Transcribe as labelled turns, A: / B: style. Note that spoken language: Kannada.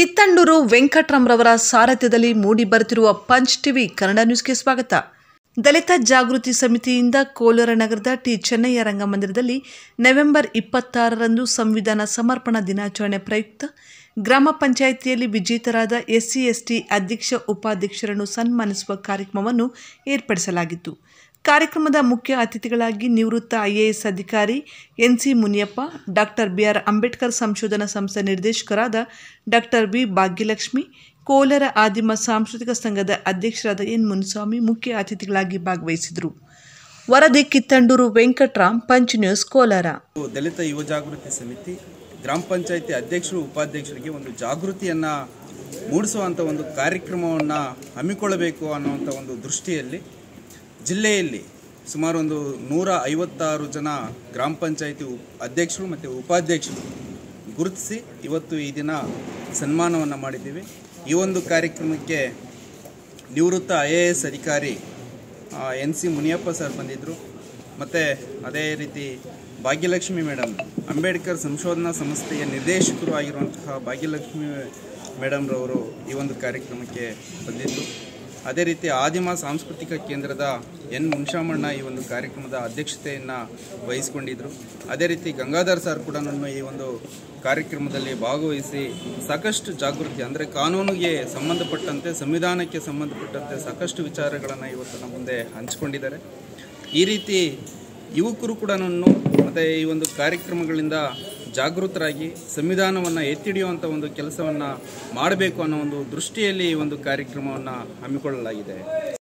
A: ಕಿತ್ತಂಡೂರು ವೆಂಕಟ್ರಾಮ್ರವರ ಸಾರಥ್ಯದಲ್ಲಿ ಮೂಡಿ ಬರುತ್ತಿರುವ ಪಂಚ್ ಟಿವಿ ಕನ್ನಡ ನ್ಯೂಸ್ಗೆ ಸ್ವಾಗತ ದಲಿತ ಜಾಗೃತಿ ಸಮಿತಿಯಿಂದ ಕೋಲಾರ ನಗರದ ಟಿ ಚೆನ್ನಯ್ಯ ರಂಗಮಂದಿರದಲ್ಲಿ ನವೆಂಬರ್ ಇಪ್ಪತ್ತಾರರಂದು ಸಂವಿಧಾನ ಸಮರ್ಪಣಾ ದಿನಾಚರಣೆ ಪ್ರಯುಕ್ತ ಗ್ರಾಮ ಪಂಚಾಯಿತಿಯಲ್ಲಿ ವಿಜೇತರಾದ ಎಸ್ಸಿ ಎಸ್ಟಿ ಅಧ್ಯಕ್ಷ ಉಪಾಧ್ಯಕ್ಷರನ್ನು ಸನ್ಮಾನಿಸುವ ಕಾರ್ಯಕ್ರಮವನ್ನು ಏರ್ಪಡಿಸಲಾಗಿತ್ತು ಕಾರ್ಯಕ್ರಮದ ಮುಖ್ಯ ಅತಿಥಿಗಳಾಗಿ ನಿವೃತ್ತ ಐಎಎಸ್ ಅಧಿಕಾರಿ NC Muniyappa doctor BR Ambedkar ಸಂಶೋಧನಾ ಸಂಸ್ಥೆ ನಿರ್ದೇಶಕರಾದ ಡಾಕ್ಟರ್ ಬಿ ಭಾಗ್ಯಲಕ್ಷ್ಮಿ ಕೋಲಾರ ಆದಿಮ ಸಾಂಸ್ಕೃತಿಕ ಸಂಘದ ಅಧ್ಯಕ್ಷರಾದ ಎನ್ ಮುನಿಸ್ವಾಮಿ ಮುಖ್ಯ ಅತಿಥಿಗಳಾಗಿ ಭಾಗವಹಿಸಿದರು ವರದಿ ಕಿತ್ತಂಡೂರು ವೆಂಕಟ್ರಾಮ್ ಪಂಚ್ ನ್ಯೂಸ್ ಕೋಲಾರ
B: ದಲಿತ ಯುವ ಜಾಗೃತಿ ಸಮಿತಿ ಗ್ರಾಮ ಪಂಚಾಯಿತಿ ಅಧ್ಯಕ್ಷರು ಉಪಾಧ್ಯಕ್ಷರಿಗೆ ಒಂದು ಜಾಗೃತಿಯನ್ನು ಮೂಡಿಸುವಂಥ ಒಂದು ಕಾರ್ಯಕ್ರಮವನ್ನು ಹಮ್ಮಿಕೊಳ್ಳಬೇಕು ಅನ್ನುವಂಥ ಒಂದು ದೃಷ್ಟಿಯಲ್ಲಿ ಜಿಲ್ಲೆಯಲ್ಲಿ ಸುಮಾರು ಒಂದು ನೂರ ಐವತ್ತಾರು ಜನ ಗ್ರಾಮ ಪಂಚಾಯಿತಿ ಉಪ್ ಅಧ್ಯಕ್ಷರು ಮತ್ತು ಉಪಾಧ್ಯಕ್ಷರು ಗುರುತಿಸಿ ಇವತ್ತು ಈ ದಿನ ಸನ್ಮಾನವನ್ನು ಮಾಡಿದ್ದೀವಿ ಈ ಒಂದು ಕಾರ್ಯಕ್ರಮಕ್ಕೆ ನಿವೃತ್ತ ಐ ಎ ಎಸ್ ಅಧಿಕಾರಿ ಎನ್ ಸಿ ಮುನಿಯಪ್ಪ ಸರ್ ಬಂದಿದ್ದರು ಮತ್ತು ಅದೇ ರೀತಿ ಭಾಗ್ಯಲಕ್ಷ್ಮಿ ಮೇಡಮ್ ಅಂಬೇಡ್ಕರ್ ಸಂಶೋಧನಾ ಸಂಸ್ಥೆಯ ನಿರ್ದೇಶಕರು ಆಗಿರುವಂತಹ ಭಾಗ್ಯಲಕ್ಷ್ಮಿ ಮೇಡಮ್ರವರು ಈ ಒಂದು ಕಾರ್ಯಕ್ರಮಕ್ಕೆ ಬಂದಿದ್ದು ಅದೇ ರೀತಿ ಆದಿಮ ಸಾಂಸ್ಕೃತಿಕ ಕೇಂದ್ರದ ಎನ್ ಮುನ್ಶಾಮಣ್ಣ ಈ ಒಂದು ಕಾರ್ಯಕ್ರಮದ ಅಧ್ಯಕ್ಷತೆಯನ್ನು ವಹಿಸಿಕೊಂಡಿದ್ದರು ಅದೇ ರೀತಿ ಗಂಗಾಧರ್ ಸರ್ ಕೂಡ ಈ ಒಂದು ಕಾರ್ಯಕ್ರಮದಲ್ಲಿ ಭಾಗವಹಿಸಿ ಸಾಕಷ್ಟು ಜಾಗೃತಿ ಅಂದರೆ ಕಾನೂನಿಗೆ ಸಂಬಂಧಪಟ್ಟಂತೆ ಸಂವಿಧಾನಕ್ಕೆ ಸಂಬಂಧಪಟ್ಟಂತೆ ಸಾಕಷ್ಟು ವಿಚಾರಗಳನ್ನು ಇವತ್ತು ನಮ್ಮ ಮುಂದೆ ಹಂಚಿಕೊಂಡಿದ್ದಾರೆ ಈ ರೀತಿ ಯುವಕರು ಕೂಡ ಮತ್ತು ಈ ಒಂದು ಕಾರ್ಯಕ್ರಮಗಳಿಂದ ಜಾಗೃತರಾಗಿ ಸಂವಿಧಾನವನ್ನು ಎತ್ತಿಡಿಯುವಂಥ ಒಂದು ಕೆಲಸವನ್ನು ಮಾಡಬೇಕು ಅನ್ನೋ ಒಂದು ದೃಷ್ಟಿಯಲ್ಲಿ ಈ ಒಂದು ಕಾರ್ಯಕ್ರಮವನ್ನು ಹಮ್ಮಿಕೊಳ್ಳಲಾಗಿದೆ